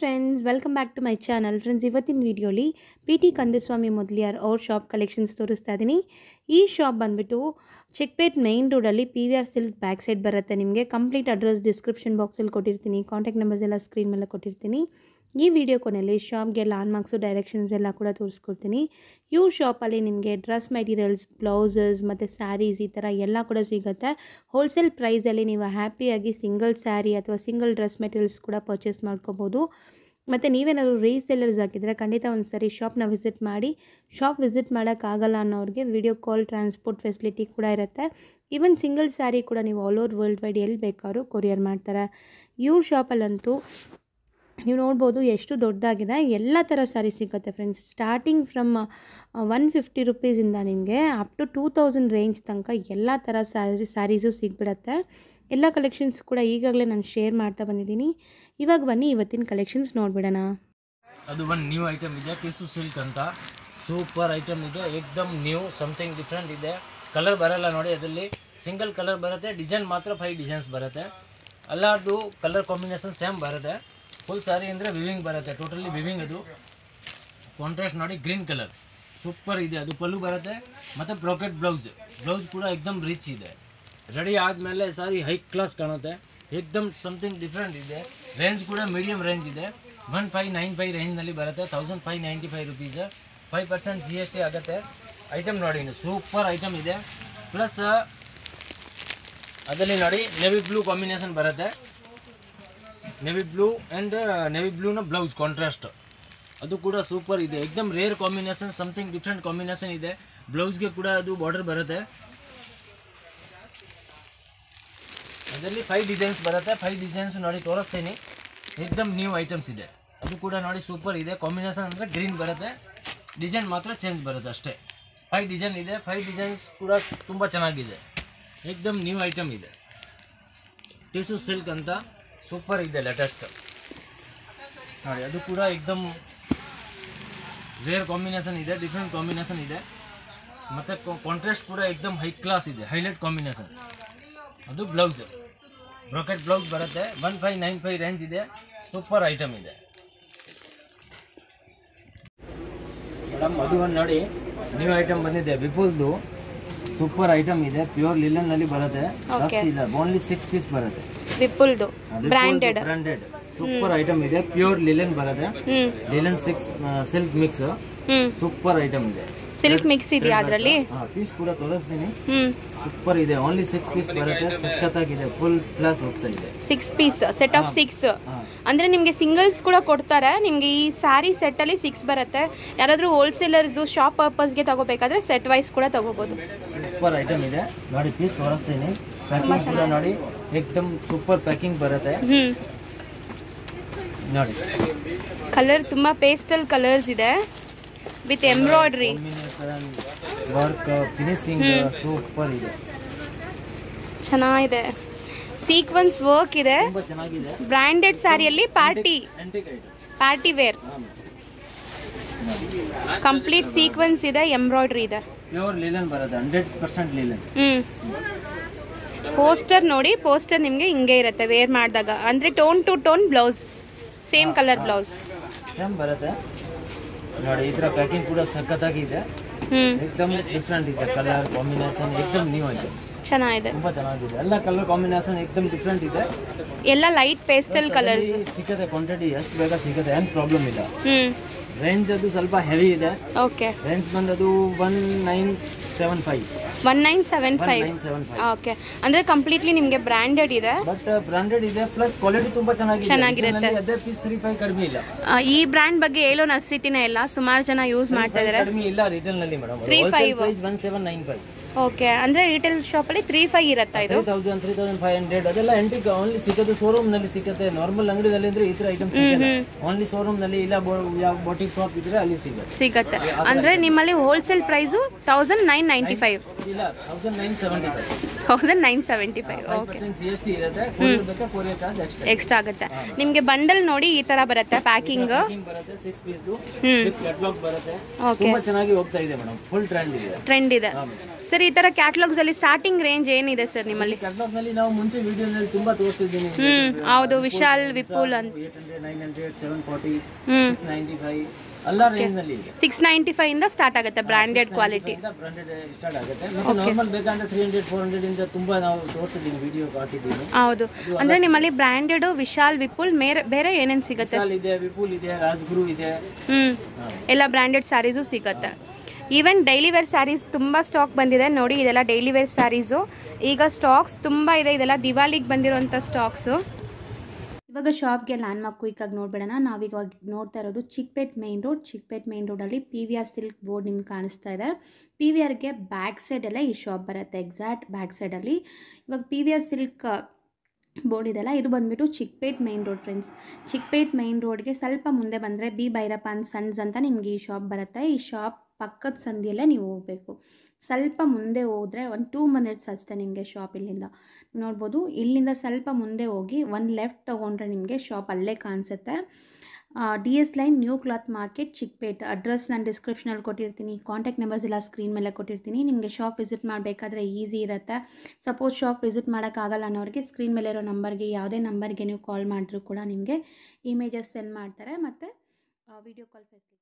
Friends welcome back to my channel friends ಇವತ್ತಿನ ವಿಡಿಯೋಲಿ P T Kandaswamy Mudaliar ಅವ್ರ ಶಾಪ್ ಕಲೆಕ್ಷನ್ಸ್ ತೋರಿಸ್ತಾ ಇದ್ದೀನಿ ಈ ಶಾಪ್ ಬಂದುಬಿಟ್ಟು ಚಿಕ್ಪೇಟ್ ಮೈನ್ ರೋಡಲ್ಲಿ P V R silk back side ಬರುತ್ತೆ ನಿಮಗೆ ಕಂಪ್ಲೀಟ್ ಅಡ್ರೆಸ್ ಡಿಸ್ಕ್ರಿಪ್ಷನ್ ಬಾಕ್ಸಲ್ಲಿ ಕೊಟ್ಟಿರ್ತೀನಿ ಕಾಂಟ್ಯಾಕ್ಟ್ ನಂಬರ್ಸ್ ಎಲ್ಲ ಸ್ಕ್ರೀನ್ ಮೇಲೆ ಕೊಟ್ಟಿರ್ತೀನಿ ಈ ವಿಡಿಯೋ ಕೊನೆಯಲ್ಲಿ ಶಾಪ್ಗೆ ಲ್ಯಾಂಡ್ ಮಾರ್ಕ್ಸು ಡೈರೆಕ್ಷನ್ಸ್ ಎಲ್ಲ ಕೂಡ ತೋರಿಸ್ಕೊಡ್ತೀನಿ ಇವ್ರ ಶಾಪಲ್ಲಿ ನಿಮಗೆ ಡ್ರೆಸ್ ಮೆಟೀರಿಯಲ್ಸ್ ಬ್ಲೌಸಸ್ ಮತ್ತು ಸ್ಯಾರೀಸ್ ಈ ಥರ ಎಲ್ಲ ಕೂಡ ಸಿಗುತ್ತೆ ಹೋಲ್ಸೇಲ್ ಪ್ರೈಸಲ್ಲಿ ನೀವು ಹ್ಯಾಪಿಯಾಗಿ ಸಿಂಗಲ್ ಸ್ಯಾರಿ ಅಥವಾ ಸಿಂಗಲ್ ಡ್ರೆಸ್ ಮೆಟೀರಿಯಲ್ಸ್ ಕೂಡ ಪರ್ಚೇಸ್ ಮಾಡ್ಕೋಬೋದು ಮತ್ತು ನೀವೇನಾದ್ರು ರೀಸೆಲ್ಲರ್ಸ್ ಹಾಕಿದರೆ ಖಂಡಿತ ಒಂದು ಸರಿ ಶಾಪ್ನ ವಿಸಿಟ್ ಮಾಡಿ ಶಾಪ್ ವಿಸಿಟ್ ಮಾಡೋಕ್ಕಾಗಲ್ಲ ಅನ್ನೋರಿಗೆ ವಿಡಿಯೋ ಕಾಲ್ ಟ್ರಾನ್ಸ್ಪೋರ್ಟ್ ಫೆಸಿಲಿಟಿ ಕೂಡ ಇರುತ್ತೆ ಈವನ್ ಸಿಂಗಲ್ ಸ್ಯಾರಿ ಕೂಡ ನೀವು ಆಲ್ ಓವರ್ ವರ್ಲ್ಡ್ ವೈಡ್ ಎಲ್ಲಿ ಬೇಕಾದ್ರೂ ಕೊರಿಯರ್ ಮಾಡ್ತಾರೆ ಇವ್ರ ಶಾಪಲ್ಲಂತೂ ನೀವು ನೋಡ್ಬೋದು ಎಷ್ಟು ದೊಡ್ಡದಾಗಿದೆ ಎಲ್ಲ ಥರ ಸ್ಯಾರಿ ಸಿಗುತ್ತೆ friends starting from one fifty ರುಪೀಸಿಂದ ನಿಮಗೆ up to two thousand range ತನಕ ಎಲ್ಲ ಥರ ಸ್ಯಾರಿ ಸ್ಯಾರೀಸು ಸಿಗ್ಬಿಡತ್ತೆ ಎಲ್ಲ ಕಲೆಕ್ಷನ್ಸ್ ಕೂಡ ಈಗಾಗಲೇ ನಾನು ಶೇರ್ ಮಾಡ್ತಾ ಬಂದಿದ್ದೀನಿ ಇವಾಗ ಬನ್ನಿ ಇವತ್ತಿನ ಕಲೆಕ್ಷನ್ಸ್ ನೋಡ್ಬಿಡೋಣ ಅದು ಒಂದು ನ್ಯೂ ಐಟಮ್ ಇದೆ ಟಿಸು ಸಿಲ್ಕ್ ಅಂತ ಸೂಪರ್ ಐಟಮ್ ಇದೆ ಏಕ್ದಮ್ ನ್ಯೂ ಸಮಥಿಂಗ್ ಡಿಫ್ರೆಂಟ್ ಇದೆ ಕಲರ್ ಬರಲ್ಲ ನೋಡಿ ಅದರಲ್ಲಿ ಸಿಂಗಲ್ ಕಲರ್ ಬರುತ್ತೆ ಡಿಸೈನ್ ಮಾತ್ರ ಫೈವ್ ಡಿಸೈನ್ಸ್ ಬರುತ್ತೆ ಎಲ್ಲರದು ಕಲರ್ ಕಾಂಬಿನೇಷನ್ ಸೇಮ್ ಬರುತ್ತೆ ಫುಲ್ ಸಾರಿ ಅಂದರೆ ವಿವಿಂಗ್ ಬರುತ್ತೆ ಟೋಟಲಿ ವಿವಿಂಗ್ ಅದು ಕಾಂಟ್ರಾಸ್ಟ್ ನೋಡಿ ಗ್ರೀನ್ ಕಲರ್ ಸೂಪರ್ ಇದೆ ಅದು ಪಲ್ಲು ಬರುತ್ತೆ ಮತ್ತು ಬ್ರೋಕೆಟ್ ಬ್ಲೌಸ್ ಬ್ಲೌಸ್ ಕೂಡ ಎಕ್ದಮ್ ರಿಚ್ ಇದೆ ರೆಡಿ ಆದಮೇಲೆ ಸಾರಿ ಹೈ ಕ್ಲಾಸ್ ಕಾಣುತ್ತೆ ಏಕ್ದಮ್ ಸಮಥಿಂಗ್ ಡಿಫ್ರೆಂಟ್ ಇದೆ ರೇಂಜ್ ಕೂಡ ಮೀಡಿಯಮ್ ರೇಂಜ್ ಇದೆ ಒನ್ ಫೈವ್ ನೈನ್ ಫೈವ್ ರೇಂಜ್ನಲ್ಲಿ ಬರುತ್ತೆ thousand five ninety five rupees five percent G S T ಆಗುತ್ತೆ ಐಟಮ್ ನೋಡಿ ಸೂಪರ್ ಐಟಮ್ ಇದೆ ಪ್ಲಸ್ ಅದರಲ್ಲಿ ನೋಡಿ ನೆವಿ ಬ್ಲೂ ಕಾಂಬಿನೇಷನ್ ಬರುತ್ತೆ ನೆವಿ ಬ್ಲೂ ಆ್ಯಂಡ್ ನೆವಿ ಬ್ಲೂನ ಬ್ಲೌಸ್ ಕಾಂಟ್ರಾಸ್ಟ್ ಅದು ಕೂಡ ಸೂಪರ್ ಇದೆ ಎಕ್ದಮ್ rare combination something different combination ಇದೆ ಬ್ಲೌಸ್ಗೆ ಕೂಡ ಅದು ಬಾರ್ಡರ್ ಬರುತ್ತೆ ಅದರಲ್ಲಿ ಫೈವ್ ಡಿಸೈನ್ಸ್ ಬರುತ್ತೆ ಫೈವ್ ಡಿಸೈನ್ಸ್ ನೋಡಿ ತೋರಿಸ್ತೀನಿ ಎಕ್ದಮ್ ನ್ಯೂ ಐಟಮ್ಸ್ ಇದೆ ಅದು ಕೂಡ ನೋಡಿ ಸೂಪರ್ ಇದೆ ಕಾಂಬಿನೇಷನ್ ಅಂದರೆ ಗ್ರೀನ್ ಬರುತ್ತೆ ಡಿಸೈನ್ ಮಾತ್ರ ಚೇಂಜ್ ಬರುತ್ತೆ ಅಷ್ಟೇ ಫೈವ್ ಡಿಸೈನ್ ಇದೆ ಫೈವ್ ಡಿಸೈನ್ಸ್ ಕೂಡ ತುಂಬ ಚೆನ್ನಾಗಿದೆ ಎಕ್ದಮ್ ನ್ಯೂ ಐಟಮ್ ಇದೆ ಟಿಸು ಸಿಲ್ಕ್ ಅಂತ ಸೂಪರ್ ಇದೆ ಲೇಟೆಸ್ಟ್ ನೋಡಿ ಅದು ಕೂಡ ಎಕ್ದಮ್ ರೇರ್ ಕಾಂಬಿನೇಷನ್ ಇದೆ ಡಿಫ್ರೆಂಟ್ ಕಾಂಬಿನೇಷನ್ ಇದೆ ಮತ್ತು ಕಾಂಟ್ರಾಸ್ಟ್ ಕೂಡ ಎಕ್ದಮ್ ಹೈ ಕ್ಲಾಸ್ ಇದೆ ಹೈಲೈಟ್ ಕಾಂಬಿನೇಷನ್ ಅದು ಬ್ಲೌಸ್ ಬ್ರೋಕೆಟ್ ಬ್ಲೌಸ್ ಬರುತ್ತೆ one five nine five range ಇದೆ ಸೂಪರ್ ಐಟಮ್ ಇದೆ ಮೇಡಮ್ ಅದು ಒಂದು ನೋಡಿ ನ್ಯೂ ಐಟಮ್ ಬಂದಿದೆ ವಿಪುಲ್ದು ಸೂಪರ್ ಐಟಮ್ ಇದೆ ಪ್ಯೂರ್ ಲಿಲನ್ ನಲ್ಲಿ ಬರುತ್ತೆ ಜಾಸ್ತಿ ಇಲ್ಲ ಓನ್ಲಿ ಸಿಕ್ಸ್ ಪೀಸ್ ಬರುತ್ತೆ ವಿಪುಲ್ದು ಬ್ರ್ಯಾಂಡೆಡ್ ಬ್ರಾಂಡೆಡ್ ಸೂಪರ್ ಐಟಮ್ ಇದೆ ಪ್ಯೂರ್ ಲಿಲನ್ ಬರುತ್ತೆ ಹ್ಞೂ ಲಿಲನ್ ಸಿಕ್ಸ್ ಸಿಲ್ಕ್ ಮಿಕ್ಸ್ ಹ್ಞೂ ಸೂಪರ್ ಐಟಮ್ ಇದೆ ಸಿಲ್ಕ್ ಮಿಕ್ಸ್ ಇದೆಯಾ ಅದರಲ್ಲಿ ಪೀಸ್ ಕೂಡ ತೋರಿಸ್ತೀನಿ ಹ್ಞೂ ಸೂಪರ್ ಇದೆ ಓನ್ಲಿ ಸಿಕ್ಸ್ ಪೀಸ್ ಬರುತ್ತೆ ಸಖತ್ತಾಗಿದೆ ಫುಲ್ ಕ್ಲಾಸ್ ಹೋಗ್ತಾ ಇದೆ six piece set of six ಹಾ. ಅಂದರೆ ನಿಮಗೆ ಸಿಂಗಲ್ಸ್ ಕೂಡ ಕೊಡ್ತಾರೆ ನಿಮಗೆ ಈ ಸ್ಯಾರಿ ಸೆಟ್ಟಲ್ಲಿ ಸಿಕ್ಸ್ ಬರುತ್ತೆ ಯಾರಾದರೂ ಹೋಲ್ಸೇಲರ್ಸು ಶಾಪ್ ಪರ್ಪಸ್ಗೆ ತಗೋಬೇಕಾದ್ರೆ ಸೆಟ್ ವೈಸ್ ಕೂಡ ತಗೋಬೋದು ಸೂಪರ್ ಐಟಮ್ ಇದೆ ನೋಡಿ ಪೀಸ್ ತೋರಿಸ್ತೀನಿ ಪ್ಯಾಕಿಂಗ್ ಕೂಡ ನೋಡಿ ಏಕ್ದಮ್ ಸೂಪರ್ ಪ್ಯಾಕಿಂಗ್ ಬರುತ್ತೆ ಹ್ಞೂ ನೋಡಿ ಕಲರ್ ತುಂಬ ಪೇಸ್ಟಲ್ ಕಲರ್ಸ್ ಇದೆ with embroidery combination work finishing super ಇದೆ ಚೆನ್ನಾಗಿದೆ ಸೀಕ್ವೆನ್ಸ್ ವರ್ಕ್ ಇದೆ ತುಂಬಾ ಚೆನ್ನಾಗಿದೆ ಬ್ರ್ಯಾಂಡೆಡ್ ಸ್ಯಾರಿಯಲ್ಲಿ party antique item party wear complete sequence ಇದೆ ಎಂಬ್ರಾಯ್ಡ್ರಿ ಇದೆ ಪ್ಯೂರ್ ಲೀಲನ್ ಬರುತ್ತೆ hundred percent linen hmm poster ನೋಡಿ ಪೋಸ್ಟರ್ ನಿಮಗೆ ಹಿಂಗೆ ಇರುತ್ತೆ ವೇರ್ ಮಾಡಿದಾಗ ಅಂದರೆ tone to tone blouse same colour blouse same ಬರುತ್ತೆ ನೋಡಿ ಈ ಥರ ಪ್ಯಾಕಿಂಗ್ ಕೂಡ ಸಖತ್ತಾಗಿದೆ ಹ್ಮ್ ಏಕ್ದಮ್ ಡಿಫ್ರೆಂಟ್ ಇದೆ ಕಲರ್ ಕಾಂಬಿನೇಷನ್ ಏಕ್ದಮ್ ನ್ಯೂ ಇದೆ ಚೆನ್ನಾಗಿದೆ ತುಂಬಾ ಚೆನ್ನಾಗಿದೆ ಎಲ್ಲ ಕಲರ್ ಕಾಂಬಿನೇಷನ್ ಏಕ್ದಮ್ ಡಿಫ್ರೆಂಟ್ ಇದೆ ಎಲ್ಲ ಲೈಟ್ ಪೇಸ್ಟಲ್ ಕಲರ್ಸ್ ಅದರಲ್ಲಿ ಸಿಗುತ್ತೆ ಕ್ವಾಂಟಿಟಿ ಎಷ್ಟು ಬೇಗ ಸಿಗುತ್ತೆ ಏನು ಪ್ರಾಬ್ಲಮ್ ಇಲ್ಲ ಹ್ಮ್ ರೇಂಜ್ ಅದು ಸ್ವಲ್ಪ ಹೆವಿ ಇದೆ ಓಕೆ ರೇಂಜ್ ಬಂದದು one nine seven five one nine seven one five nine seven five okay ಅಂದರೆ ಕಂಪ್ಲೀಟ್ಲಿ ನಿಮಗೆ ಬ್ರ್ಯಾಂಡೆಡ್ ಇದೆ ಬಟ್ ಬ್ರಾಂಡೆಡ್ ಇದೆ ಪ್ಲಸ್ ಕ್ವಾಲಿಟಿ ತುಂಬಾ ಚೆನ್ನಾಗಿದೆ ಚೆನ್ನಾಗಿರುತ್ತೆ. ಇದರಲ್ಲಿ ಅದೇ ಪೀಸ್ ತ್ರೀ ಫೈವ್ ಕಡಿಮೆ ಇಲ್ಲ ಆ, ಈ ಬ್ರ್ಯಾಂಡ್ ಬಗ್ಗೆ ಹೇಳೋ ನಸಿತಿನೇ ಇಲ್ಲ ಸುಮಾರು ಜನ ಯೂಸ್ ಮಾಡ್ತಾ ಇದ್ದಾರೆ ಕಡಿಮೆ ಇಲ್ಲ ರಿಟೇಲ್ ನಲ್ಲಿ madam Three five. Price one seven nine five okay ಅಂದರೆ ರಿಟೇಲ್ ಶಾಪಲ್ಲಿ ತ್ರೀ ಫೈವ್ ಇರುತ್ತಾ ಇದು three thousand three thousand five hundred ಅದೆಲ್ಲ ಎಂಟಿಗೆ ಓನ್ಲಿ ಸಿಗೋದು ಶೋರೂಮ್ ನಲ್ಲಿ ಸಿಗುತ್ತೆ ನಾರ್ಮಲ್ ಅಂಗಡಿದಲ್ಲಿ ಅಂದ್ರೆ ಈ ತರ ಐಟಮ್ ಸಿಗಲ್ಲ ಓನ್ಲಿ ಶೋರೂಮ್ ನಲ್ಲಿ ಇಲ್ಲ ಯಾವ ಬೋಟಿಕ್ ಶಾಪ್ ಇದ್ರೆ ಅಲ್ಲಿ ಸಿಗುತ್ತೆ ಸಿಗತ್ತೆ ಅಂದರೆ ನಿಮ್ಮಲ್ಲಿ wholesale price thousand nine ninety five ಇಲ್ಲ thousand nine seventy five thousand nine seventy five five okay percent G S T ಇರುತ್ತೆ ಕೊರಿಯರ್ ಬೇಕಾ ಕೊರಿಯರ್ ಚಾರ್ಜ್ ಎಕ್ಸ್ಟ್ರಾ ಎಕ್ಸ್ಟ್ರಾ ಆಗುತ್ತೆ ನಿಮಗೆ ಬಂಡಲ್ ನೋಡಿ ಈ ಥರ ಬರುತ್ತೆ ಪ್ಯಾಕಿಂಗ್ ಪ್ಯಾಕಿಂಗ್ ಬರುತ್ತೆ ಸಿಕ್ಸ್ ಪೀಸ್ದು ಹ್ಞೂ ಕ್ಯಾಟ್ಲಾಗ್ ಬರುತ್ತೆ ಓಕೆ ತುಂಬಾ ಚೆನ್ನಾಗಿ ಹೋಗ್ತಾ ಇದೆ ಮೇಡಮ್ ಫುಲ್ ಟ್ರೆಂಡ್ ಇದೆ ಟ್ರೆಂಡ್ ಇದೆ ಸರ್ ಈ ಥರ ಕ್ಯಾಟ್ಲಾಗ್ಸಲ್ಲಿ ಸ್ಟಾರ್ಟಿಂಗ್ ರೇಂಜ್ ಏನಿದೆ ಸರ್ ನಿಮ್ಮಲ್ಲಿ ಕ್ಯಾಟ್ಲಾಗ್ ನಲ್ಲಿ ನಾವು ಮುಂಚೆ ವಿಡಿಯೋನಲ್ಲಿ ತುಂಬಾ ತೋರಿಸಿದ್ದೀನಿ ಹ್ಮ್ ಹೌದು ವಿಶಾಲ್ ವಿಪುಲ್ ಅಂತ eight hundred nine hundred seven forty ಹ್ಮ್ ಸಿಕ್ಸ್ ನೈಂಟಿ ಫೈವ್ ಎಲ್ಲ ರೇಂಜ್ ನಲ್ಲಿ ಇದೆ ಸಿಕ್ಸ್ ನೈಂಟಿ ಫೈವ್ ಇಂದ ಸ್ಟಾರ್ಟ್ ಆಗುತ್ತೆ ಬ್ರಾಂಡೆಡ್ ಕ್ವಾಲಿಟಿ ಬ್ರಾಂಡೆಡ್ ಸ್ಟಾರ್ಟ್ ಆಗುತ್ತೆ ಮತ್ತೆ ನಾರ್ಮಲ್ ಬೇಕಂದ್ರೆ ತ್ರೀ ಹಂಡ್ರೆಡ್ ಫೋರ್ ಹಂಡ್ರೆಡ್ ಇಂದ ತುಂಬಾ ನಾವು ತೋರಿಸಿದ್ದೀನಿ ವಿಡಿಯೋ ಹಾಕಿದ್ದೀನಿ ಹೌದು ಅಂದ್ರೆ ನಿಮ್ಮಲ್ಲಿ ಬ್ರಾಂಡೆಡ್ ವಿಶಾಲ್ ವಿಪುಲ್ ಮೇರೆ ಬೇರೆ ಏನೇನು ಸಿಗುತ್ತೆ ವಿಶಾಲ್ ಇದೆ ವಿಪುಲ್ ಇದೆ ರಾಜ್ಗುರು ಇದೆ ಹ್ಮ್ ಎಲ್ಲ ಬ್ರಾಂಡೆಡ್ ಸ್ಯಾರೀಸು ಸಿಗುತ್ತೆ ಈವನ್ ಡೈಲಿ ವೇರ್ ಸ್ಯಾರೀಸ್ ತುಂಬ ಸ್ಟಾಕ್ ಬಂದಿದೆ ನೋಡಿ ಇದೆಲ್ಲ ಡೈಲಿ ವೇರ್ ಸ್ಯಾರೀಸು ಈಗ ಸ್ಟಾಕ್ಸ್ ತುಂಬ ಇದೆ ಇದೆಲ್ಲ ದಿವಾಲಿಗೆ ಬಂದಿರೋಂಥ ಸ್ಟಾಕ್ಸು ಇವಾಗ ಶಾಪ್ಗೆ ಲ್ಯಾಂಡ್ಮಾರ್ಕ್ ಕ್ವಿಕ್ಕಾಗಿ ನೋಡ್ಬೇಡೋಣ ನಾವೀಗ ನೋಡ್ತಾ ಇರೋದು Chickpet main road Chickpet main ರೋಡಲ್ಲಿ P V R silk board ನಿಮ್ಗೆ ಕಾಣಿಸ್ತಾ ಇದೆ ಪಿ ವಿ ಆರ್ಗೆ ಬ್ಯಾಕ್ ಸೈಡಲ್ಲೇ ಈ ಶಾಪ್ ಬರುತ್ತೆ ಎಕ್ಸಾಕ್ಟ್ ಬ್ಯಾಕ್ ಸೈಡಲ್ಲಿ ಇವಾಗ P V R silk board ಇದೆಲ್ಲ ಇದು ಬಂದ್ಬಿಟ್ಟು Chickpet main road friends Chickpet main ರೋಡ್ಗೆ ಸ್ವಲ್ಪ ಮುಂದೆ ಬಂದರೆ ಬಿ ಭೈರಪ್ಪ ಅಂಡ್ ಸನ್ಸ್ ಅಂತ ನಿಮಗೆ ಈ ಶಾಪ್ ಬರುತ್ತೆ ಈ ಶಾಪ್ ಪಕ್ಕದ ಸಂದಿಯಲ್ಲೇ ನೀವು ಹೋಗಬೇಕು ಸ್ವಲ್ಪ ಮುಂದೆ ಹೋದರೆ ಒಂದು ಟೂ ಮಿನಿಟ್ಸ್ ಅಷ್ಟೇ ನಿಮಗೆ ಶಾಪ್ ಇಲ್ಲಿಂದ ನೋಡ್ಬೋದು ಇಲ್ಲಿಂದ ಸ್ವಲ್ಪ ಮುಂದೆ ಹೋಗಿ ಒಂದು ಲೆಫ್ಟ್ ತೊಗೊಂಡ್ರೆ ನಿಮಗೆ ಶಾಪ್ ಅಲ್ಲೇ ಕಾಣಿಸುತ್ತೆ D S line new cloth market Chickpet address ನಾನು ಡಿಸ್ಕ್ರಿಪ್ಷನಲ್ಲಿ ಕೊಟ್ಟಿರ್ತೀನಿ ಕಾಂಟ್ಯಾಕ್ಟ್ ನಂಬರ್ಸ್ ಎಲ್ಲ ಸ್ಕ್ರೀನ್ ಮೇಲೆ ಕೊಟ್ಟಿರ್ತೀನಿ ನಿಮಗೆ ಶಾಪ್ ವಿಸಿಟ್ ಮಾಡಬೇಕಾದ್ರೆ ಈಸಿ ಇರುತ್ತೆ ಸಪೋಸ್ ಶಾಪ್ ವಿಸಿಟ್ ಮಾಡೋಕ್ಕಾಗಲ್ಲ ಅನ್ನೋರಿಗೆ ಸ್ಕ್ರೀನ್ ಮೇಲೆ ಇರೋ ನಂಬರ್ಗೆ ಯಾವುದೇ ನಂಬರ್ಗೆ ನೀವು ಕಾಲ್ ಮಾಡಿದ್ರು ಕೂಡ ನಿಮಗೆ ಇಮೇಜಸ್ ಸೆಂಡ್ ಮಾಡ್ತಾರೆ ಮತ್ತು ವಿಡಿಯೋ ಕಾಲ್ ಫೆಸಿಲಿಟಿ